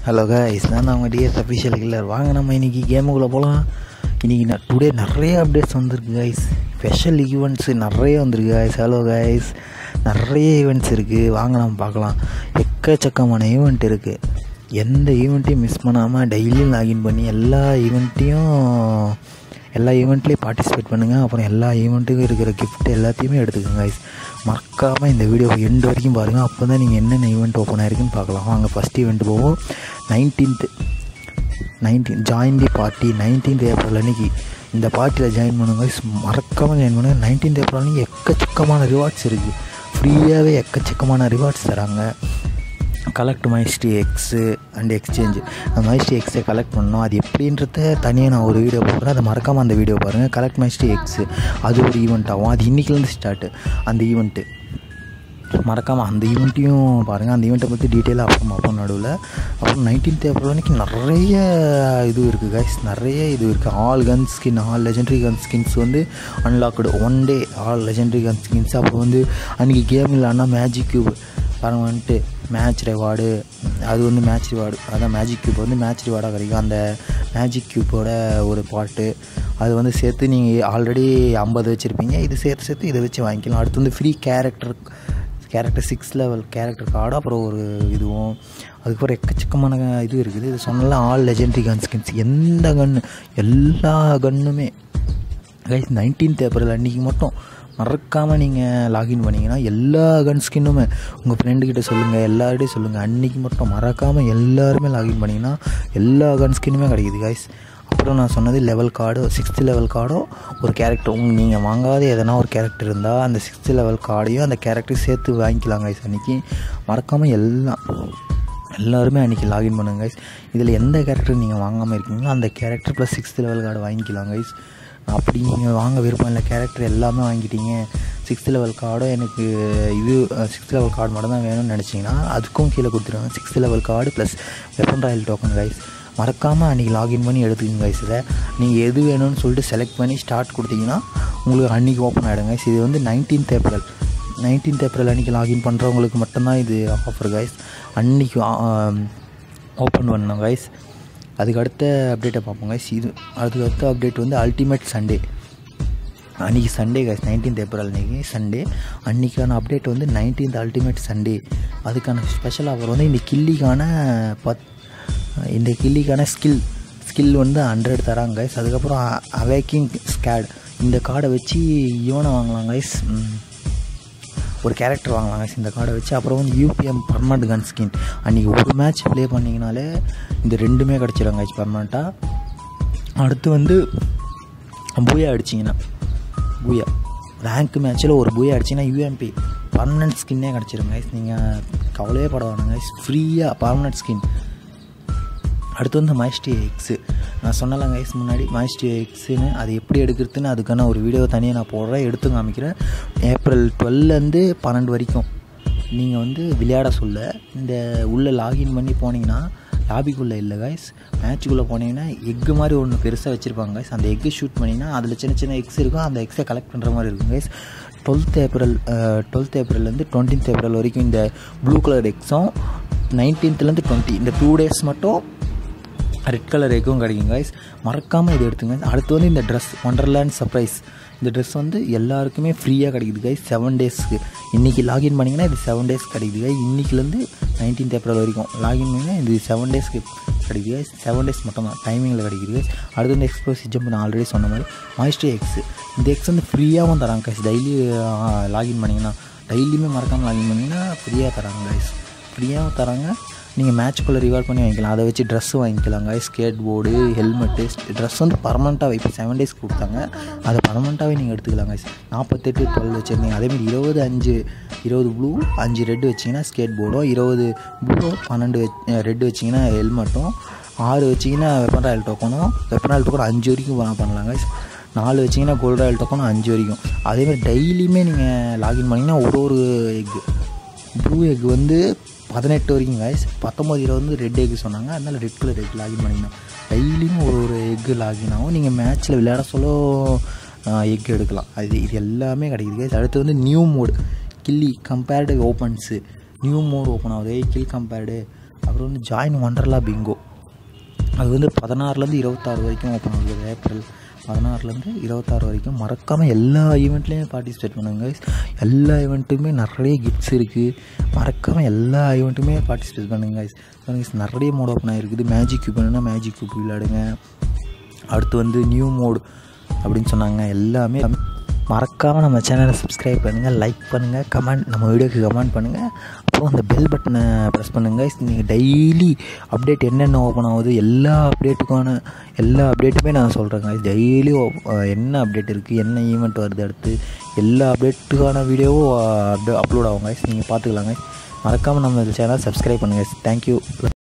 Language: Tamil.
ஹலோ கைஸ் நான் அவங்க டிஎஸ் அஃபிஷியல் கில்லர் வாங்க நம்ம இன்றைக்கி கேமுக்குள்ளே போகலாம் இன்றைக்கி நான் டுடே நிறைய அப்டேட்ஸ் வந்திருக்கு கைஸ் ஸ்பெஷல் ஈவெண்ட்ஸு நிறைய வந்திருக்கு கைஸ் ஹலோ கைஸ் நிறைய ஈவெண்ட்ஸ் இருக்குது வாங்க நம்ம பார்க்கலாம் எக்கச்சக்கமான ஈவெண்ட் இருக்குது எந்த ஈவெண்ட்டையும் மிஸ் பண்ணாமல் டெய்லியும் லாகின் பண்ணி எல்லா ஈவெண்ட்டையும் எல்லா ஈவெண்ட்லேயும் பார்ட்டிசிபேட் பண்ணுங்கள் அப்புறம் எல்லா ஈவெண்ட்டுக்கும் இருக்கிற கிஃப்ட் எல்லாத்தையுமே எடுத்துக்கோங்க கைஸ் மறக்காமல் இந்த வீடியோ எண்டு வரைக்கும் பாருங்கள் அப்போ தான் நீங்கள் என்னென்ன ஈவெண்ட் ஓப்பன் ஆயிருக்குன்னு பார்க்கலாம் வாங்க ஃபஸ்ட் ஈவெண்ட் போவோம் nineteenth nineteen join the party nineteenth April அன்னைக்கு இந்த பார்ட்டியில் ஜாயின் பண்ணுங்க guys. மறக்காமல் ஜாயின் பண்ணுங்கள் நைன்டீன்த் ஏப்ரல் அன்னைக்கு எக்கச்சக்கமான ரிவார்ட்ஸ் இருக்குது ஃப்ரீயாகவே எக்கச்சக்கமான ரிவார்ட்ஸ் தராங்க கலெக்ட் மைஸ்டி எக்ஸு அண்ட் எக்ஸ்சேஞ்சு அந்த மைஸ்டி எக்ஸை கலெக்ட் பண்ணோம் அது எப்படின்றத தனியாக நான் ஒரு வீடியோ போடுறேன் அதை மறக்காமல் அந்த வீடியோ பாருங்கள் கலெக்ட் மைஸ்டி எக்ஸு அது ஒரு ஈவெண்ட் ஆகும் அது இன்றைக்கிலேருந்து ஸ்டார்ட்டு அந்த ஈவெண்ட்டு மறக்காமல் அந்த ஈவெண்ட்டையும் பாருங்கள் அந்த ஈவெண்ட்டை பற்றி டீட்டெயிலாக அப்புறம் பார்ப்போம் நடுவில் அப்புறம் நைன்டீன்த் ஏப்ரல் அன்றைக்கி நிறைய இது இருக்குது கைஸ் நிறைய இது இருக்குது all gun skin all legendary gun skins வந்து unlocked one day all legendary gun skins அப்புறம் வந்து அன்றைக்கி கேம் இல்லைன்னா மேஜிக் கியூப் பாருங்க வந்துட்டு மேட்ச் ரிவார்டு அது வந்து மேட்ச் ரிவார்டு அதான் மேஜிக் கியூப் வந்து மேட்ச் ரிவார்டாக கிடைக்கும் அந்த மேஜிக் கியூப்போட ஒரு பாட்டு அது வந்து சேர்த்து நீங்கள் ஆல்ரெடி ஐம்பது வச்சுருப்பீங்க இது சேர்த்து சேர்த்து இதை வச்சு வாங்கிக்கலாம் அடுத்து வந்து free character character six level character card அப்புறம் ஒரு இதுவும் அதுக்கப்புறம் எக்கச்சக்கமான இது இருக்குது இது சொன்னால ஆல் லெஜெண்டரி கன் ஸ்கின்ஸ் எந்த கன்று எல்லா கன்னுமே கைஸ் நைன்டீன்த் ஏப்ரல் அன்றைக்கி மட்டும் மறக்காமல் நீங்கள் லாகின் பண்ணிங்கன்னா எல்லா கன் ஸ்கின்னுமே உங்கள் ஃப்ரெண்டுக்கிட்ட சொல்லுங்கள் எல்லார்டையும் சொல்லுங்கள் அன்றைக்கி மட்டும் மறக்காமல் எல்லாருமே லாகின் பண்ணிங்கன்னா எல்லா கன் ஸ்கின்னுமே கிடைக்குது கைஸ் அப்புறம் நான் சொன்னது லெவல் கார்டு சிக்ஸ்த்து லெவல் கார்டோ ஒரு கேரக்டர் உங்க நீங்கள் வாங்காத எதனா ஒரு கேரக்டர் இருந்தால் அந்த சிக்ஸ்த்து லெவல் கார்டையும் அந்த கேரக்டரையும் சேர்த்து வாங்கிக்கலாம் கைஸ் அன்றைக்கி மறக்காமல் எல்லாம் எல்லாருமே அன்றைக்கி லாகின் பண்ணுங்க கைஸ் இதில் எந்த கேரக்டர் நீங்கள் வாங்காமல் இருக்கீங்களோ அந்த character plus sixth level card வாங்கிக்கலாம் கைஸ் அப்படி நீங்கள் வாங்க விருப்பம் இல்லை கேரக்டர் எல்லாமே வாங்கிட்டீங்க சிக்ஸ்த் லெவல் கார்டும் எனக்கு இது சிக்ஸ்த் லெவல் கார்டு மட்டும் தான் வேணும்னு நினச்சிங்கன்னா அதுக்கும் கீழே கொடுத்துருவாங்க sixth level card plus weapon royal token guys மறக்காமல் அன்றைக்கி லாகின் பண்ணி எடுத்துக்கோங்க கைஸ் இதை நீங்கள் எது வேணும்னு சொல்லிட்டு செலக்ட் பண்ணி ஸ்டார்ட் கொடுத்தீங்கன்னா உங்களுக்கு அன்றைக்கி ஓப்பன் ஆகிடும் கைஸ் இது வந்து நைன்டீன்த் ஏப்ரல் நைன்டீன்த் ஏப்ரல் அன்றைக்கி லாகின் பண்ணுறவங்களுக்கு மட்டும்தான் இது ஆஃபர் கைஸ் அன்றைக்கி ஓப்பன் பண்ணோம் கைஸ் அதுக்கு அடுத்த அப்டேட்டை பார்ப்போம் கைஸ் இது அதுக்கு அடுத்த அப்டேட் வந்து அல்டிமேட் சண்டே அன்றைக்கி சண்டே கைஸ் நைன்டீன்த் ஏப்ரல் அன்றைக்கி சண்டே அன்றைக்கான அப்டேட் வந்து நைன்டீன்த் அல்டிமேட் சண்டே அதுக்கான ஸ்பெஷல் ஆஃபர் வந்து இந்த கில்லிக்கான பத் இந்த கில்லிக்கான ஸ்கில் ஸ்கில் வந்து ஹண்ட்ரட் தராங்க கைஸ் அதுக்கப்புறம் அவேக்கிங் ஸ்கேட் இந்த கார்டை வச்சு இவனை வாங்கலாம் கைஸ் ஒரு கேரக்டர் வாங்கலாம் guys இந்த கார்டை வச்சு அப்புறம் வந்து யூபிஎம் பர்மனண்ட் கன் ஸ்கின் அன்றைக்கி ஒரு மேட்ச் ப்ளே பண்ணிங்கனாலே இந்த ரெண்டுமே கிடச்சிடும் கைஸ் பர்மனண்ட்டாக அடுத்து வந்து பூயா அடிச்சிங்கன்னா பூயா ரேங்க் மேட்ச்சில் ஒரு பூயா அடிச்சிங்கன்னா யூஎம்பி பர்மனன்ட் ஸ்கின்னே கிடச்சிரும் கைஸ் நீங்கள் கவலையே பட வேணாம் கைஸ் ஃப்ரீயாக பர்மனன்ட் ஸ்கின் அடுத்து வந்து மைஸ்டி எக்ஸு நான் சொன்னலாம் கைஸ் முன்னாடி மைஸ்டி எக்ஸுன்னு அது எப்படி எடுக்கிறதுன்னு அதுக்கான ஒரு வீடியோ தனியாக நான் போடுறேன் எடுத்து காமிக்கிறேன் ஏப்ரல் டுவெல்லேருந்து பன்னெண்டு வரைக்கும் நீங்கள் வந்து விளையாட சொல்ல இந்த உள்ளே லாகின் பண்ணி போனீங்கன்னா லாபிக்குள்ளே இல்லை கைஸ் மேட்ச்சுக்குள்ளே போனீங்கன்னா எக்கு மாதிரி ஒன்று பெருசாக வச்சுருப்பாங்க கைஸ் அந்த எக்கு ஷூட் பண்ணிங்கன்னா அதில் சின்ன சின்ன எக்ஸ் இருக்கும் அந்த எக்ஸை கலெக்ட் பண்ணுற மாதிரி இருக்கும் கைஸ் டுவெல்த் ஏப்ரல் டுவெல்த் ஏப்ரல்லேருந்து டுவெண்ட்டீன்த் ஏப்ரல் வரைக்கும் இந்த ப்ளூ கலர் எக்ஸும் நைன்டீன்த்லேருந்து டுவெண்ட்டி இந்த டூ டேஸ் மட்டும் ரெட் கலர் எக்கும் கிடைக்கும் கைஸ் மறக்காமல் இது எடுத்துங்க அடுத்து வந்து இந்த ட்ரெஸ் ஒண்டர்லேண்ட் சர்ப்ரைஸ் இந்த ட்ரெஸ் வந்து எல்லாருக்குமே ஃப்ரீயாக கிடைக்குது கைஸ் செவன் டேஸ்க்கு இன்றைக்கி லாகின் பண்ணிங்கன்னா இது செவன் டேஸ் கிடைக்குது கைஸ் இன்றைக்கிலேருந்து நைன்டீன்த் ஏப்ரல் வரைக்கும் லாகின் பண்ணிங்கன்னா இது செவன் டேஸ்க்கு கிடைக்குது கைஸ் செவன் டேஸ் மட்டும் தான் டைமிங்கில் கிடைக்குது கைஸ் அடுத்து வந்து எக்ஸ்ப்ளோஸ் ஜம்ப் நான் ஆல்ரெடி சொன்ன மாதிரி மாய்ஸ்டர் எக்ஸ் இந்த எக்ஸ் வந்து ஃப்ரீயாகவும் தராங்க கைஸ் டெய்லி லாகின் பண்ணிங்கன்னா டெய்லியுமே மறக்காமல் லாகின் பண்ணிங்கன்னா ஃப்ரீயாக தராங்க கைஸ் ஃப்ரீயாகவும் தராங்க நீங்கள் மேட்ச்க்குள்ளே ரிவார்ட் பண்ணி வாங்கிக்கலாம் அதை வச்சு ட்ரெஸ்ஸு வாங்கிக்கலாங்க ஸ்கேட் போர்டு ஹெல்மெட்டு ட்ரெஸ் வந்து பர்மனெண்ட்டாக இப்போ செவன் டேஸ் கொடுத்தாங்க அதை பர்மனெண்ட்டாகவே நீங்கள் எடுத்துக்கலாங்க நாற்பத்தெட்டு டுவெல் வச்சுருந்தீங்க அதேமாதிரி இருபது அஞ்சு இருபது ப்ளூ அஞ்சு ரெட்டு வச்சிங்கன்னா ஸ்கேட் போர்டும் இருபது ப்ளூ பன்னெண்டு ரெட்டு வச்சிங்கன்னா ஹெல்மெட்டும் ஆறு வச்சிங்கன்னா வெப்பன் ராயல் டோக்கனும் வெப்பன் ராயல் டோக்கன் அஞ்சு வரைக்கும் பண்ணலாங்க நாலு வச்சிங்கன்னா கோல்டு ராயல் டோக்கனும் அஞ்சு வரைக்கும் அதேமாதிரி டெய்லியுமே நீங்கள் லாகின் பண்ணிங்கன்னா ஒரு ஒரு எக்கு ப்ளூ எக் வந்து பதினெட்டு வரைக்கும் கைஸ் பத்தொம்பது இருபது வந்து ரெட் எக் சொன்னாங்க அதனால் ரெட் கலர் எக் லாகின் பண்ணிங்கன்னா டெய்லியும் ஒரு ஒரு எக்கு லாகின் ஆகும் நீங்கள் மேட்ச்சில் விளையாட சொல்ல எக் எடுக்கலாம் அது இது எல்லாமே கிடைக்குது கைஸ் அடுத்து வந்து new mode kill confirmed opens new mode open ஆகுது கில் கம்பேர்டு அப்புறம் வந்து ஜாயின் ஒண்டர்லா பிங்கோ அது வந்து பதினாறுலேருந்து இருபத்தாறு வரைக்கும் ஓப்பன் ஆகுது ஏப்ரல் பதினாறுலேருந்து இருபத்தாறு வரைக்கும் மறக்காமல் எல்லா ஈவெண்ட்லேயுமே பார்ட்டிசிபேட் பண்ணுங்க guys. எல்லா ஈவெண்ட்டுமே நிறைய கிஃப்ட்ஸ் இருக்குது மறக்காமல் எல்லா ஈவெண்ட்டுமே பார்ட்டிசிபேட் பண்ணுங்க guys. guys, நிறைய மோட் ஓப்பன் ஆகிருக்குது மேஜிக் கியூப் வேணும்னா மேஜிக் கியூப் விளையாடுங்க அடுத்து வந்து நியூ மோட் அப்படின்னு சொன்னாங்க எல்லாமே மறக்காமல் நம்ம சேனலை சப்ஸ்கிரைப் பண்ணுங்கள் லைக் பண்ணுங்கள் கமெண்ட் நம்ம வீடியோக்கு கமெண்ட் பண்ணுங்கள் அப்புறம் அந்த பெல் பட்டனை ப்ரெஸ் பண்ணுங்கள் நீங்கள் டெய்லி அப்டேட் என்னென்ன ஓப்பன் ஆகுது எல்லா அப்டேட்டுக்கான எல்லா அப்டேட்டுமே நான் சொல்கிறேங்க டெய்லி என்ன அப்டேட் இருக்குது என்ன ஈவெண்ட் வருது அடுத்து எல்லா அப்டேட்டுக்கான வீடியோவும் அப்டே அப்லோட் ஆகும் guys நீங்கள் பார்த்துக்கலாங்க மறக்காமல் நம்ம சேனலை சப்ஸ்கிரைப் பண்ணுங்கள் தேங்க்யூ